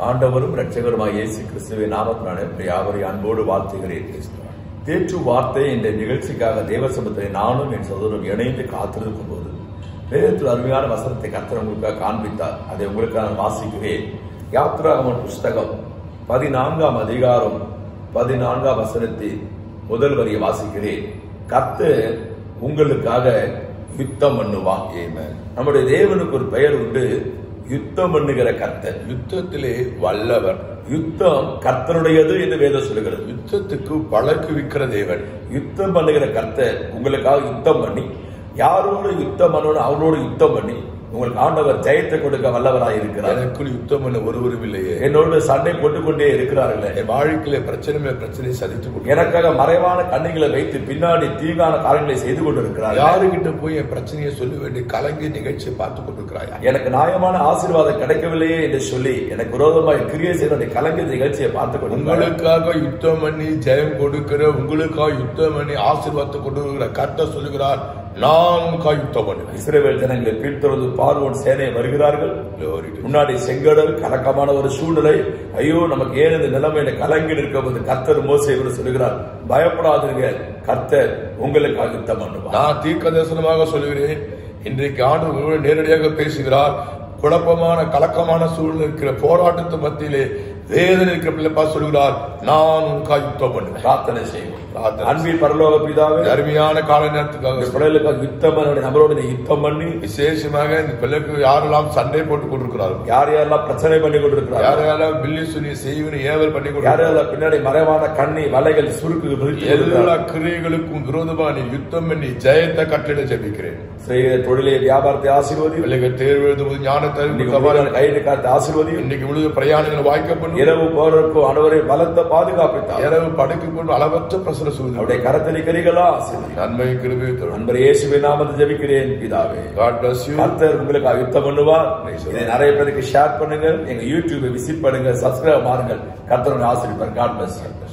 ஆண்டவரும் இரட்சகருமாய் இயேசு கிறிஸ்துவின் நாமத்தினாலே உங்களை யாவரையும் அன்போடு வாழ்த்துகிறேன் கிறிஸ்துவ தேற்று வார்த்தை என்ற நிகழ்ச்சிக்காக தேவசமத்தை நானும் என் சகோதரரும் இணைந்து காத்திருக்கும் போது வேதத்தில் அருமையான வசனத்தை கர்த்தர் உங்களுக்காக காண்பித்தார் அதை உங்களுக்காக நான் வாசிக்கிறேன் யாத்ராகமன் புஸ்தகம் பதினான்காம் அதிகாரம் பதினான்காம் வசனத்தில் முதல் வரியை வாசிக்கிறேன் கர்த்தர் உங்களுக்காக யுத்தம் பண்ணுவா நம்முடைய தேவனுக்கு ஒரு பெயர் உண்டு யுத்தம் பண்ணுகிற கர்த்தர் யுத்தத்திலே வல்லவர் யுத்தம் கர்த்தருடையது என்று வேதம் சொல்லுகிறது யுத்தத்துக்கு பழக்குவிக்கிற தேவன் யுத்தம் பண்ணுகிற கர்த்தர் உங்களுக்காக யுத்தம் பண்ணி யாரோடு யுத்தம் பண்ணணும் அவரோடு யுத்தம் பண்ணி உங்களுக்கு ஆண்டவர் ஜெயத்தை கொடுக்க வல்லவராய் இருக்கிறார் எனக்குள் யுத்தம் பண்ண ஒருவரும் இல்லையே என்னோடு சண்டை போட்டுக்கொண்டே இருக்கிறார்களே என் வாழ்க்கையில பிரச்சனை மேல் பிரச்சனையை சதித்து கொண்டு எனக்காக மறைவான கண்ணிகளை வைத்து பின்னாடி தீங்கான காரியங்களை செய்து கொண்டிருக்கிறார்கள் யாருகிட்ட போய் என் பிரச்சனையை சொல்ல வேண்டிய கலங்கி நிகழ்ச்சியை பார்த்து கொண்டிருக்கிறாயா எனக்கு நியாயமான ஆசீர்வாதம் கிடைக்கவில்லையே என்று சொல்லி எனக்கு விரோதமாய் கிரியை செய்த கலங்க நிகழ்ச்சியை பார்த்து கொண்டிருக்கிறார்கள் உங்களுக்காக யுத்தம் பண்ணி ஜெயம் கொடுக்கிற உங்களுக்காக யுத்தம் பண்ணி ஆசீர்வாதத்தை கொடுக்கிற கர்த்தர் சொல்லுகிறார் நான் உங்களுக்காக யுத்தம் பண்ணுவேன் இஸ்ரேல் ஜனங்களை பின்தொடர்ந்து பார்வோன் சேனை வருகிறார்கள் Glory to முன்னாடி செங்கடல் கலக்கமான ஒரு சூழ்நிலை ஐயோ நமக்கு ஏன் இந்த நிலைமையில கலங்கி நிற்கும் கர்த்தர் மோசை இவர் சொல்லுகிறார் பயப்படாதீங்க கர்த்தர் உங்களுக்காக யுத்தம் பண்ணுவார் நான் தீர்க்க தரிசனமாக சொல்லுகிறேன் இன்றைக்கு ஆண்டு உங்களோடு நேரடியாக பேசுகிறார் குழப்பமான கலக்கமான சூழ்நிலை இருக்கிற போராட்டத்து மத்தியிலே வேதனை இருக்கிற பிள்ளைப்பா சொல்லுகிறார் நான் உங்களுக்காக யுத்தம் பண்ணுவேன் பிரார்த்தனை செய்வோம் பிரார்த்தனை. அன்பின் பரலோக பிதாவே இந்த அருமையான கால இந்த நேரத்துக்காக பிள்ளைகளுக்காக யுத்தம் பண்ண நம்மளோட நீ யுத்தம் பண்ணி விசேஷமாக இந்த பிள்ளைக்கு யாரெல்லாம் சண்டை போட்டுக் கொண்டிருக்கிறார்கள் யார் யாரெல்லாம் பிரச்சனை பண்ணி கொண்டிருக்கிறார் யார் யாரெல்லாம் பில்லி சுனி செய்வனி ஏவல் பண்ணி யார் கொண்டிருக்கிறார்கள் யாரெல்லாம் பின்னாடி மறைவான கண்ணி வலைகள் சுருக்கு விரித்து எல்லா கொண்டிருக்கிறார்கள். கிரியைகளுக்கும் விரோதமா நீ யுத்தம் பண்ணி ஜெயத்தை கட்டிட ஜெபிக்கிறேன் செய்கிற தொழிலை வியாபாரத்தை ஆசீர்வதி பிள்ளைகள் தேர்வு எழுதும்போது ஞானத்தை இன்னைக்கு அறிவு, கைது காத்து ஆசீர்வதி இன்னைக்கு விழுது பிரயாணங்கள் வாய்க்கப்படும் இரவு போறதுக்கும் அனைவரை பலத்த பாதுகாப்பித்தார் இரவு படுக்கை கொண்டு அளவற்ற பிரசர சூழ்நிலை அவருடைய கரத்தடி கரிகளா ஆசீர்வதி நன்மை கிருபை தரும் நண்பர் இயேசுவின் நாமத்தை ஜெபிக்கிறேன் பிதாவே காட் பிளஸ் யூ கர்த்தர் உங்களுக்கு யுத்தம் பண்ணுவார் இதை நிறைய பேருக்கு ஷேர் பண்ணுங்க எங்க யூடியூபை விசிட் பண்ணுங்க சப்ஸ்கிரைப் பாருங்கள் கர்த்தர் ஆசிரியர் காட் பிளஸ்